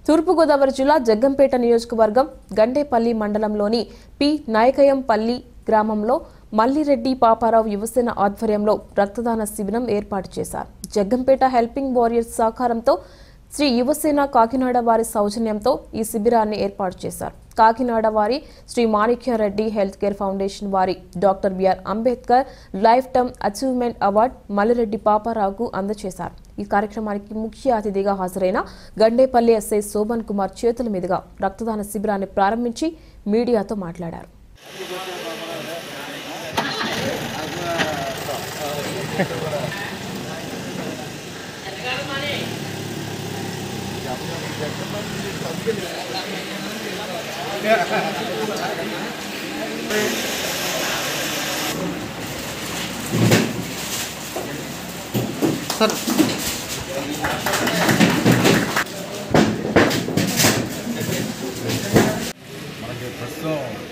తూర్పుగోదావరి జిల్లా జగ్గంపేట నియోజకవర్గం గండేపల్లి మండలంలోని పి నాయకయంపల్లి గ్రామంలో మల్లిరెడ్డి పాపారావు యువసేన ఆధ్వర్యంలో రక్తదాన శిబిరం ఏర్పాటు చేశారు జగ్గంపేట హెల్పింగ్ వారియర్స్ సహకారంతో శ్రీ యువసేన కాకినాడ వారి సౌజన్యంతో ఈ శిబిరాన్ని ఏర్పాటు చేశారు కాకినాడ వారి Sri Manikya Reddy health care foundation వారి doctor BR Ambedkar life term achievement award Malli Reddy పాపారావుకు అందజేశారు ఈ కార్యక్రమానికి ముఖ్య అతిథిగా హాజరైన గండేపల్లి ఎస్ఐ శోభన్ కుమార్ చేతుల మీదుగా రక్తదాన శిబిరాన్ని ప్రారంభించి మీడియాతో మాట్లాడారు సార్ మనకి ప్రస్తుతం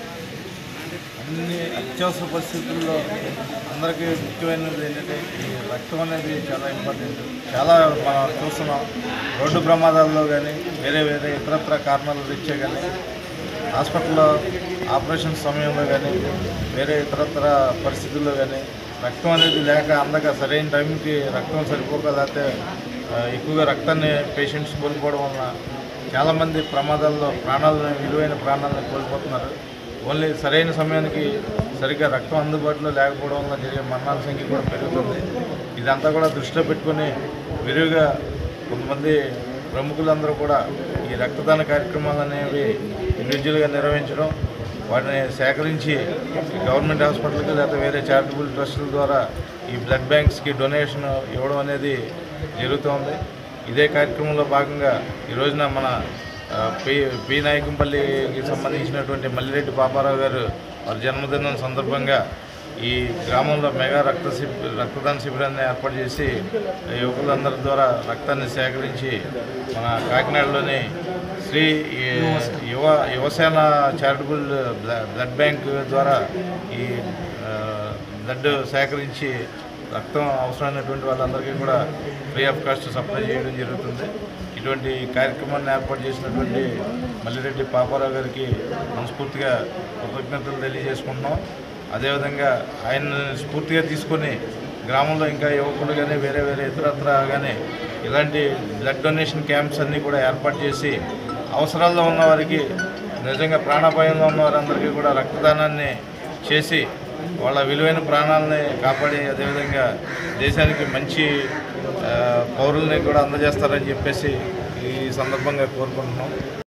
అన్ని అత్యవసర పరిస్థితుల్లో అందరికీ ముఖ్యమైనది ఏంటంటే ఈ రక్తం అనేది చాలా ఇంపార్టెంట్ చాలా మనం చూస్తున్నాం రోడ్డు ప్రమాదాల్లో కానీ వేరే వేరే ఇతరత్ర కారణాల రీత్యా కానీ హాస్పిటల్లో ఆపరేషన్ సమయంలో కానీ వేరే ఇతరత్ర పరిస్థితుల్లో కానీ రక్తం అనేది లేక అందక సరైన టైంకి రక్తం సరిపోక లేకపోతే ఆ, ఎక్కువగా రక్తాన్ని పేషెంట్స్ కోల్పోవడం వలన చాలామంది ప్రమాదాల్లో ప్రాణాలను విలువైన ప్రాణాలను కోల్పోతున్నారు ఓన్లీ సరైన సమయానికి సరిగ్గా రక్తం అందుబాటులో లేకపోవడం వల్ల జరిగే మరణాల సంఖ్య కూడా పెరుగుతుంది ఇదంతా కూడా దృష్టిలో పెట్టుకొని విరివిగా కొంతమంది ప్రముఖులందరూ కూడా ఈ రక్తదాన కార్యక్రమాలు అనేవి ఇండివిజువల్గా నిర్వహించడం వాటిని సేకరించి గవర్నమెంట్ హాస్పిటల్కి లేదా వేరే చారిటబుల్ ట్రస్టుల ద్వారా ఈ బ్లడ్ బ్యాంక్స్కి డొనేషన్ ఇవ్వడం అనేది జరుగుతోంది ఇదే కార్యక్రమంలో భాగంగా ఈ రోజున మన ఆ, పి పి నాయకంపల్లికి సంబంధించినటువంటి మల్లిరెడ్డి పాపారావు గారు వారి జన్మదినం సందర్భంగా ఈ గ్రామంలో మెగా రక్త శిబి రక్తదాన శిబిరాన్ని ఏర్పాటు చేసి యువకులందరి ద్వారా రక్తాన్ని సేకరించి మన కాకినాడలోని శ్రీ ఈ యువ యువసేన చారిటబుల్ బ్ల- బ్లడ్ బ్యాంక్ ద్వారా ఈ ఆ, బ్లడ్ సేకరించి రక్తం అవసరమైనటువంటి వాళ్ళందరికీ కూడా ఫ్రీ ఆఫ్ కాస్ట్ సప్లై చేయడం జరుగుతుంది ఇటువంటి కార్యక్రమాన్ని ఏర్పాటు చేసినటువంటి మల్లిరెడ్డి పాపారావు గారికి మనస్ఫూర్తిగా కృతజ్ఞతలు తెలియజేసుకుంటున్నాం అదేవిధంగా ఆయన స్ఫూర్తిగా తీసుకొని గ్రామంలో ఇంకా యువకులు కానీ వేరే వేరే ఇతరత్ర కానీ ఇలాంటి బ్లడ్ డొనేషన్ క్యాంప్స్ అన్నీ కూడా ఏర్పాటు చేసి అవసరాల్లో ఉన్న వారికి నిజంగా ప్రాణాపాయంలో ఉన్న వారందరికీ కూడా రక్తదానాన్ని చేసి వాళ్ళ విలువైన ప్రాణాలని కాపాడి అదేవిధంగా దేశానికి మంచి ఆ, పౌరుల్ని కూడా అందజేస్తారని చెప్పేసి ఈ సందర్భంగా కోరుకుంటున్నాం